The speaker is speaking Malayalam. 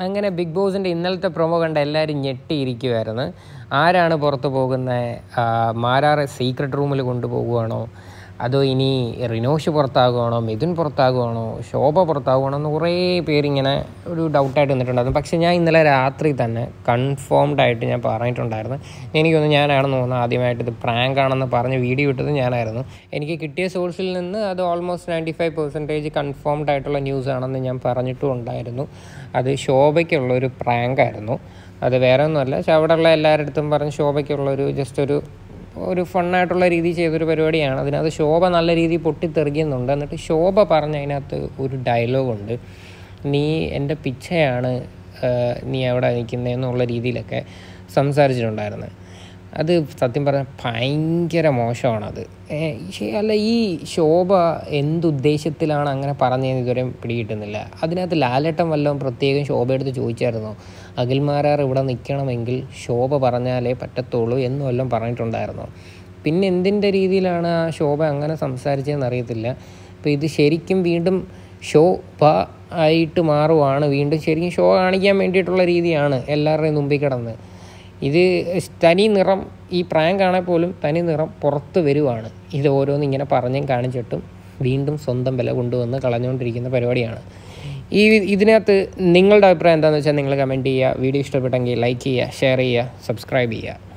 അങ്ങനെ ബിഗ് ബോസിൻ്റെ ഇന്നലത്തെ പ്രൊമോ കണ്ട എല്ലാവരും ഞെട്ടിയിരിക്കുമായിരുന്നു ആരാണ് പുറത്ത് പോകുന്നത് മാരാറെ സീക്രട്ട് റൂമിൽ കൊണ്ടുപോകുവാണോ അതോ ഇനി റിനോഷ് പുറത്താകുവാണോ മിഥുൻ പുറത്താകുവാണോ ശോഭ പുറത്താകുവാണോ എന്ന് കുറേ പേരിങ്ങനെ ഒരു ഡൗട്ടായിട്ട് നിന്നിട്ടുണ്ടായിരുന്നു പക്ഷേ ഞാൻ ഇന്നലെ രാത്രി തന്നെ കൺഫേംഡ് ആയിട്ട് ഞാൻ പറഞ്ഞിട്ടുണ്ടായിരുന്നു എനിക്കൊന്ന് ഞാനാണെന്ന് തോന്നുന്നു ആദ്യമായിട്ട് ഇത് പ്രാങ്ക് ആണെന്ന് പറഞ്ഞ് വീഡിയോ ഇട്ടത് ഞാനായിരുന്നു എനിക്ക് കിട്ടിയ സോഴ്സിൽ നിന്ന് അത് almost ninety five percentage confirmed ആയിട്ടുള്ള ന്യൂസ് ആണെന്ന് ഞാൻ പറഞ്ഞിട്ടും ഉണ്ടായിരുന്നു അത് ശോഭയ്ക്കുള്ളൊരു പ്രാങ്ക് ആയിരുന്നു അത് വേറെ ഒന്നുമല്ല പക്ഷെ അവിടെയുള്ള എല്ലാവരുടെ അടുത്തും പറഞ്ഞ് ശോഭയ്ക്കുള്ളൊരു ജസ്റ്റ് ഒരു ഒരു ഫണ്ണായിട്ടുള്ള രീതിയിൽ ചെയ്തൊരു പരിപാടിയാണ് അതിനകത്ത് ശോഭ നല്ല രീതിയിൽ പൊട്ടിത്തെറിക്കുന്നുണ്ട് എന്നിട്ട് ശോഭ പറഞ്ഞ അതിനകത്ത് ഒരു ഡയലോഗുണ്ട് നീ എൻ്റെ പിച്ചയാണ് ആഹ്, നീ എവിടെ നിൽക്കുന്നതെന്നുള്ള രീതിയിലൊക്കെ സംസാരിച്ചിട്ടുണ്ടായിരുന്നു അത് സത്യം പറഞ്ഞാൽ ഭയങ്കര മോശമാണത് ഏ, ശേ, അല്ല ഈ ശോഭ എന്തുദ്ദേശത്തിലാണ് അങ്ങനെ പറഞ്ഞതെന്ന് ഇതുവരെ പിടികിട്ടുന്നില്ല അതിനകത്ത് ലാലേട്ടൻ വല്ലതും പ്രത്യേകം ശോഭയെടുത്ത് ചോദിച്ചായിരുന്നോ അഖിൽമാരാർ ഇവിടെ നിൽക്കണമെങ്കിൽ ശോഭ പറഞ്ഞാലേ പറ്റത്തുള്ളൂ എന്ന് വല്ലതും പറഞ്ഞിട്ടുണ്ടായിരുന്നോ പിന്നെ എന്തിൻ്റെ രീതിയിലാണ് ആ ശോഭ അങ്ങനെ സംസാരിച്ചതെന്ന് അറിയത്തില്ല അപ്പോൾ ഇത് ശരിക്കും വീണ്ടും ശോഭ ആയിട്ട് മാറുവാണ് വീണ്ടും ശരിക്കും ഷോ കാണിക്കാൻ വേണ്ടിയിട്ടുള്ള രീതിയാണ് എല്ലാവരുടെയും മുമ്പിൽ കിടന്ന് ഇത് തനി നിറം ഈ പ്രാങ്ക് ആണെങ്കിൽ പോലും തനി നിറം പുറത്ത് വരുവാണ് ഇത് ഓരോന്ന് ഇങ്ങനെ പറഞ്ഞും കാണിച്ചിട്ടും വീണ്ടും സ്വന്തം വില കൊണ്ടുവന്ന് കളഞ്ഞുകൊണ്ടിരിക്കുന്ന പരിപാടിയാണ് ഈ ഇതിനകത്ത് നിങ്ങളുടെ അഭിപ്രായം എന്താണെന്ന് വെച്ചാൽ നിങ്ങൾ കമൻറ്റ് ചെയ്യുക വീഡിയോ ഇഷ്ടപ്പെട്ടെങ്കിൽ ലൈക്ക് ചെയ്യുക ഷെയർ ചെയ്യുക സബ്സ്ക്രൈബ് ചെയ്യുക